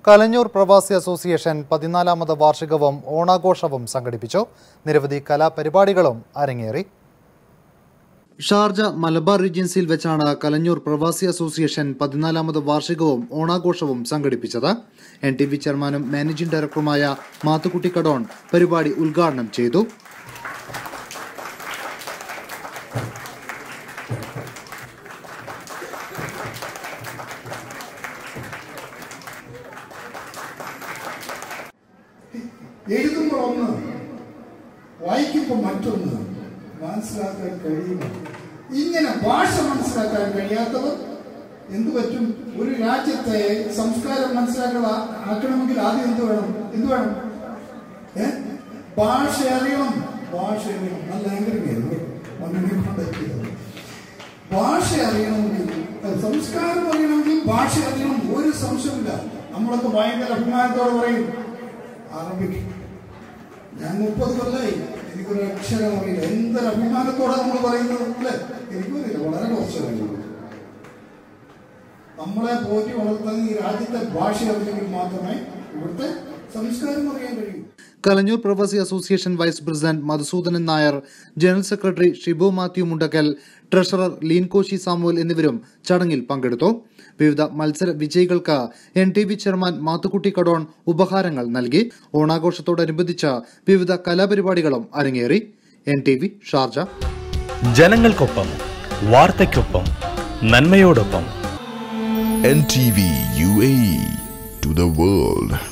കലഞ്ഞൂർ പ്രവാസി അസോസിയേഷൻ പതിനാലാമത് വാർഷികവും ഓണാഘോഷവും സംഘടിപ്പിച്ചു നിരവധി കലാപരിപാടികളും അരങ്ങേറി ഷാർജ മലബാർ റീജൻസിയിൽ വെച്ചാണ് കലഞ്ഞൂർ പ്രവാസി അസോസിയേഷൻ പതിനാലാമത് വാർഷികവും ഓണാഘോഷവും സംഘടിപ്പിച്ചത് എൻ ടി വി ചെയർമാനും മാനേജിംഗ് ഡയറക്ടറുമായ മാത്തുക്കുട്ടി കടോൺ പരിപാടി ഉദ്ഘാടനം ചെയ്തു എഴുതുമ്പോൾ ഒന്ന് വായിക്കുമ്പോൾ മറ്റൊന്ന് മനസ്സിലാക്കാൻ കഴിയുമോ ഇങ്ങനെ ഭാഷ മനസ്സിലാക്കാൻ കഴിയാത്തവർ എന്തു പറ്റും ഒരു രാജ്യത്തെ സംസ്കാരം മനസ്സിലാക്കാൻ ആക്കണമെങ്കിൽ ആദ്യം എന്ത് വേണം എന്ത് വേണം ഏ ഭാഷ അറിയണം ഭാഷ അറിയണം നല്ല ആഗ്രഹമായിരുന്നു മണ്ണിനെ കൊണ്ടെത്തിയത് ഭാഷ അറിയണമെങ്കിൽ അഹ് സംസ്കാരം അറിയണമെങ്കിൽ ഭാഷ അറിയണം ഒരു സംശയമില്ല നമ്മളൊക്കെ ഭയങ്കര അഭിമാനത്തോടെ പറയും അറബിക് ഞാൻ മുപ്പത് കൊല്ലായി എനിക്കൊരു അക്ഷരം അറിയില്ല എന്തൊരു അഭിമാനത്തോടെ നമ്മൾ പറയുന്നത് അല്ലേ എനിക്കറിയില്ല വളരെ കുറച്ച് അറിയുള്ളൂ നമ്മളെ പോറ്റി വളർത്തുന്ന ഈ രാജ്യത്തെ ഭാഷ അറിഞ്ഞെങ്കിൽ മാത്രമേ ഇവിടുത്തെ സംസ്കാരം അറിയാൻ കഴിയൂ കലഞ്ഞൂർ പ്രവാസി association vice president Madhusoodanan Nair general secretary Shibu Mathew Mundakkal treasurer Leen Koshy Samuel എന്നിവരും ചടങ്ങിൽ പങ്കെടുത്തു വിവിധ മത്സര വിജയികൾക്ക് N T V chairman Mathukutty Kadon ഉപഹാരങ്ങൾ നൽകി ഓണാഘോഷത്തോടനുബന്ധിച്ച് വിവിധ കലാപരിപാടികളും അരങ്ങേറി എൻ ടി വി ഷാർജ ജനങ്ങൾക്കൊപ്പം വാർത്തയ്ക്കൊപ്പം നന്മയോടൊപ്പം NTV UAE to the world.